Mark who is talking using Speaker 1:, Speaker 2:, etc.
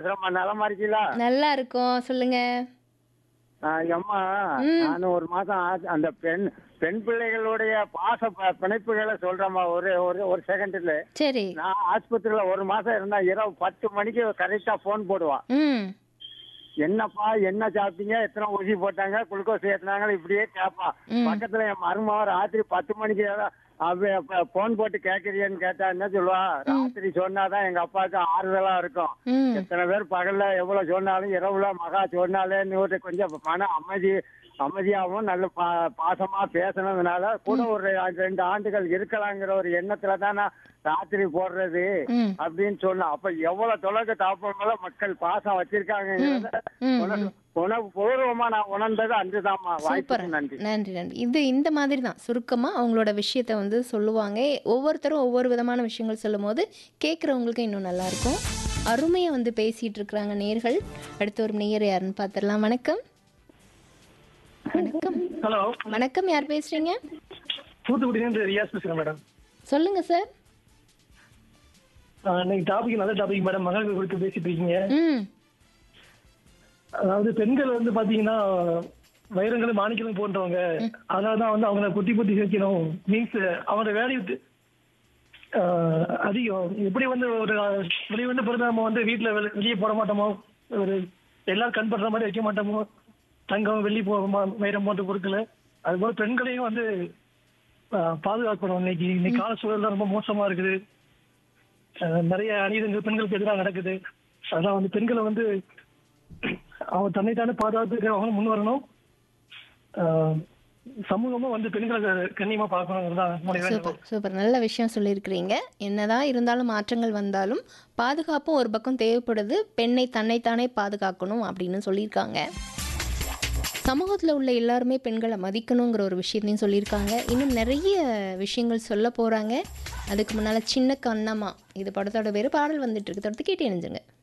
Speaker 1: ரொம்ப நலமா இருக்கீங்களா
Speaker 2: நல்லா இருக்கும் சொல்லுங்க
Speaker 1: அம்மா நான் ஒரு மாசம் ஆச்சு. அந்த பெண் பெண் பிள்ளைகளுடைய பாச ப- பிணைப்புகளை சொல்றேம்மா ஒரு ஒரு ஒரு செகண்ட்ல
Speaker 2: சரி
Speaker 1: நான் ஆஸ்பத்திரியில ஒரு மாசம் இருந்தா இரவு பத்து மணிக்கு கரெக்டா போன் போடுவான்
Speaker 2: ம்
Speaker 1: என்னப்பா என்ன சாப்பிட்டீங்க எத்தனை ஊசி போட்டாங்க குளுக்கோஸ் ஏத்துனாங்க இப்படியே கேட்பான் பக்கத்துல என் மருமக ராத்திரி பத்து மணிக்கு போன் போட்டு கேக்குறியன்னு கேட்டா என்ன சொல்லுவா ராத்திரி சொன்னாதான் எங்க அப்பாவுக்கு ஆறுதலா இருக்கும்
Speaker 2: ம்
Speaker 1: எத்தனை பேர் பகல்ல எவ்வளவு சொன்னாலும் இரவுல மகா சொன்னாலேன்னு ஒரு கொஞ்சம் மன அமைதி அமைதியாகவும் நல்ல பா- பாசமா பேசணுங்கனால கூட ஒரு ரெண்டு ஆண்டுகள் இருக்கலாங்கிற ஒரு எண்ணத்துல தான் நான் ராத்திரி போடுறது
Speaker 2: ம்
Speaker 1: அப்படின்னு சொன்னேன் அப்ப எவ்வளவு தொலைக்கு தாப்பங்கள மக்கள் பாசம் வச்சிருக்காங்கிறத
Speaker 2: ம்,
Speaker 1: உணர்வு உணவு பூர்வமா நான் உணர்ந்தது அன்றுதாம்மா
Speaker 2: சூப்பர்
Speaker 1: வாய்ப்புக்கு நன்றி
Speaker 2: நன்றி நன்றி இது இந்த மாதிரி தான் சுருக்கமாக அவங்களோட விஷயத்த வந்து சொல்லுவாங்க ஒவ்வொருத்தரும் ஒவ்வொரு விதமான விஷயங்கள் சொல்லும்போது கேட்குறவங்களுக்கு இன்னும் நல்லா இருக்கும் அருமையாக வந்து பேசிட்டு இருக்கிறாங்க நேர்கள் அடுத்த ஒரு நேயர் யாருன்னு பார்த்துடலாம் வணக்கம் வணக்கம்
Speaker 3: ஹலோ
Speaker 2: வணக்கம் யார் பேசுறீங்க
Speaker 3: தூத்துக்குடியிலேருந்து ரியாஸ் பேசுகிறேன் மேடம்
Speaker 2: சொல்லுங்க சார்
Speaker 3: இன்னைக்கு டாபிக் நல்ல டாபிக் மேடம் மகளிர் குறித்து பேசிட்டு இருக்கீங்க
Speaker 2: ம்
Speaker 3: அதாவது பெண்கள் வந்து பாத்தீங்கன்னா வைரங்களும் மாணிக்கலும் போன்றவங்க அதனாலதான் வந்து அவங்கள குத்தி குத்தி சேர்க்கணும் மீன்ஸ் அவங்களோட வேல்யூ அதிகம் எப்படி வந்து ஒரு வெளியே வந்து பிறந்த நம்ம வந்து வீட்டுல வெளி- வெளியே போட மாட்டோமோ ஒரு எல்லாரும் கண் படுற மாதிரி வைக்க மாட்டோமோ தங்கம் வெள்ளி போகுமா வைரம் போன்ற பொருட்களை அது போல பெண்களையும் வந்து ஆஹ், பாதுகாக்கணும் இன்னைக்கு இன்னைக்கு கால சூழல் ரொம்ப மோசமா இருக்குது ஆஹ், நிறைய அநீதங்கள் பெண்களுக்கு எதிராக நடக்குது அதான் வந்து பெண்களை வந்து அவங்க தன்னைத்தானே பாதுகாத்துக்கு அவங்க முன் வரணும் ஆஹ், சமூகமும் வந்து பெண்களை கண்ணியமா பார்க்கணுங்கிறது தான் என்னுடைய வேண்டுகோள்.
Speaker 2: சூப்பர் சூப்பர் நல்ல விஷயம் சொல்லியிருக்கிறீங்க என்னதான் இருந்தாலும் மாற்றங்கள் வந்தாலும் பாதுகாப்பும் ஒரு பக்கம் தேவைப்படுது பெண்ணை தன்னைத்தானே பாதுகாக்கணும் அப்படின்னு சொல்லியிருக்காங்க சமூகத்தில் உள்ள எல்லாருமே பெண்களை மதிக்கணுங்கிற ஒரு விஷயத்தையும் சொல்லியிருக்காங்க இன்னும் நிறைய விஷயங்கள் சொல்ல போகிறாங்க அதுக்கு முன்னால் சின்ன கண்ணம்மா இது படத்தோட பேர் பாடல் வந்துட்டு இருக்கு தொடர்ந்து கேட்டு இணைஞ்சுங்க